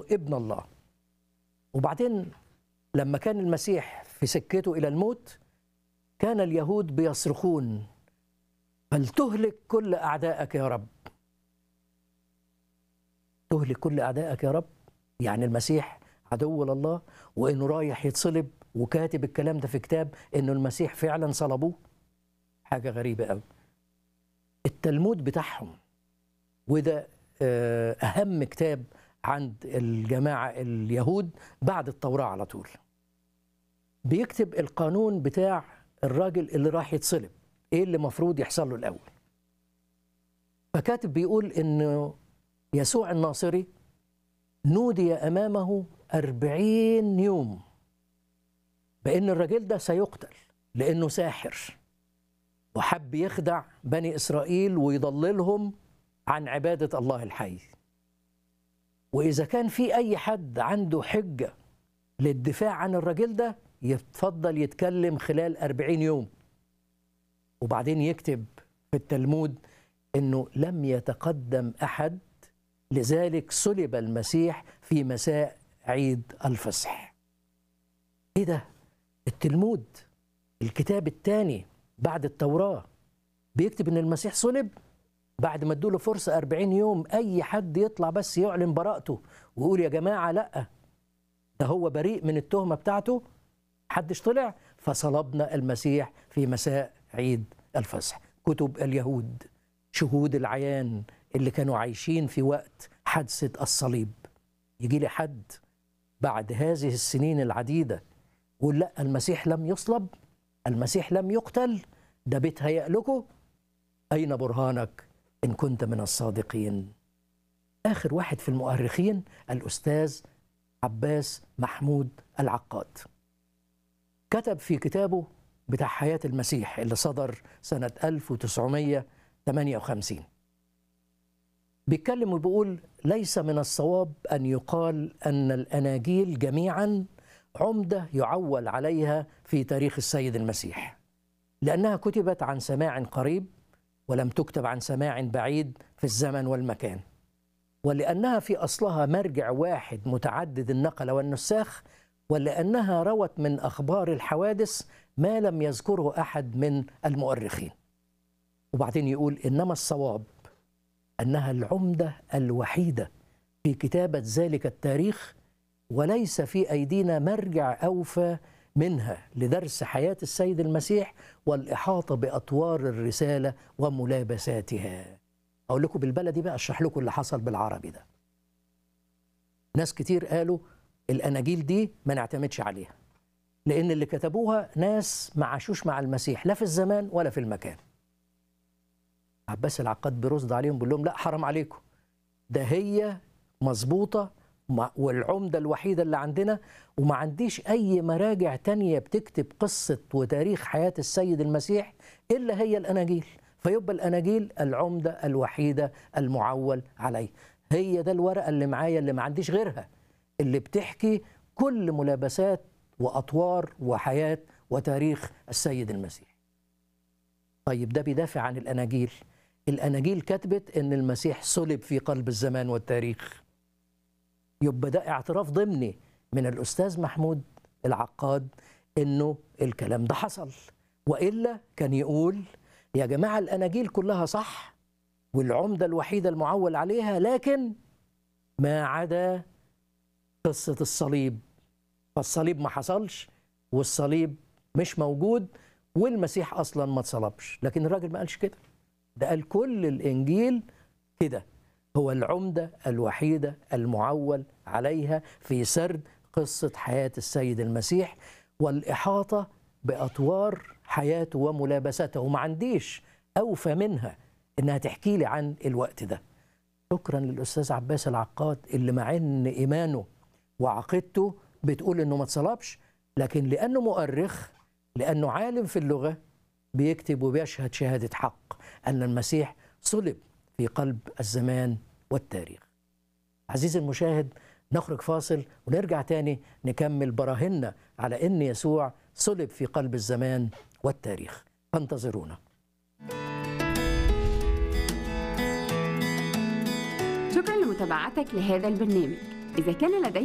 ابن الله وبعدين لما كان المسيح في سكته الى الموت كان اليهود بيصرخون فلتهلك كل اعدائك يا رب تهلك كل اعدائك يا رب يعني المسيح عدو لله وانه رايح يتصلب وكاتب الكلام ده في كتاب انه المسيح فعلا صلبوه حاجه غريبه قوي التلمود بتاعهم وده آه، اهم كتاب عند الجماعه اليهود بعد التوراه على طول بيكتب القانون بتاع الراجل اللي راح يتصلب ايه اللي المفروض يحصل له الاول فكاتب بيقول انه يسوع الناصري نودي امامه أربعين يوم بأن الراجل ده سيقتل لأنه ساحر وحب يخدع بني إسرائيل ويضللهم عن عبادة الله الحي وإذا كان في أي حد عنده حجة للدفاع عن الراجل ده يتفضل يتكلم خلال أربعين يوم وبعدين يكتب في التلمود أنه لم يتقدم أحد لذلك صلب المسيح في مساء عيد الفصح ايه ده التلمود الكتاب الثاني بعد التوراة بيكتب ان المسيح صلب بعد ما ادوله فرصة 40 يوم اي حد يطلع بس يعلن براءته ويقول يا جماعة لا ده هو بريء من التهمة بتاعته حدش طلع فصلبنا المسيح في مساء عيد الفصح كتب اليهود شهود العيان اللي كانوا عايشين في وقت حادثة الصليب يجي لي حد بعد هذه السنين العديدة يقول لا المسيح لم يصلب المسيح لم يقتل ده بيتهيأ لكم أين برهانك إن كنت من الصادقين آخر واحد في المؤرخين الأستاذ عباس محمود العقاد كتب في كتابه بتاع حياة المسيح اللي صدر سنة 1958 بيتكلم وبيقول ليس من الصواب أن يقال أن الأناجيل جميعا عمدة يعول عليها في تاريخ السيد المسيح لأنها كتبت عن سماع قريب ولم تكتب عن سماع بعيد في الزمن والمكان ولأنها في أصلها مرجع واحد متعدد النقل والنساخ ولأنها روت من أخبار الحوادث ما لم يذكره أحد من المؤرخين وبعدين يقول إنما الصواب انها العمده الوحيده في كتابه ذلك التاريخ وليس في ايدينا مرجع اوفى منها لدرس حياه السيد المسيح والاحاطه باطوار الرساله وملابساتها. اقول لكم بالبلدي بقى اشرح لكم اللي حصل بالعربي ده. ناس كتير قالوا الاناجيل دي ما نعتمدش عليها. لان اللي كتبوها ناس ما عاشوش مع المسيح لا في الزمان ولا في المكان. عباس العقاد بيرصد عليهم بيقول لهم لا حرام عليكم ده هي مظبوطه والعمده الوحيده اللي عندنا وما عنديش اي مراجع تانية بتكتب قصه وتاريخ حياه السيد المسيح الا هي الاناجيل فيبقى الاناجيل العمده الوحيده المعول عليه هي ده الورقه اللي معايا اللي ما عنديش غيرها اللي بتحكي كل ملابسات واطوار وحياه وتاريخ السيد المسيح طيب ده بيدافع عن الاناجيل الاناجيل كتبت ان المسيح صلب في قلب الزمان والتاريخ يبقى ده اعتراف ضمني من الاستاذ محمود العقاد انه الكلام ده حصل والا كان يقول يا جماعه الاناجيل كلها صح والعمده الوحيده المعول عليها لكن ما عدا قصه الصليب فالصليب ما حصلش والصليب مش موجود والمسيح اصلا ما اتصلبش لكن الراجل ما قالش كده ده قال كل الانجيل كده هو العمده الوحيده المعول عليها في سرد قصه حياه السيد المسيح والاحاطه باطوار حياته وملابسته وما عنديش اوفى منها انها تحكي لي عن الوقت ده شكرا للاستاذ عباس العقاد اللي مع ان ايمانه وعقيدته بتقول انه ما اتصلبش لكن لانه مؤرخ لانه عالم في اللغه بيكتب وبيشهد شهاده حق ان المسيح صلب في قلب الزمان والتاريخ. عزيزي المشاهد نخرج فاصل ونرجع تاني نكمل براهننا على ان يسوع صلب في قلب الزمان والتاريخ. فانتظرونا. شكرا لمتابعتك لهذا البرنامج إذا كان لديك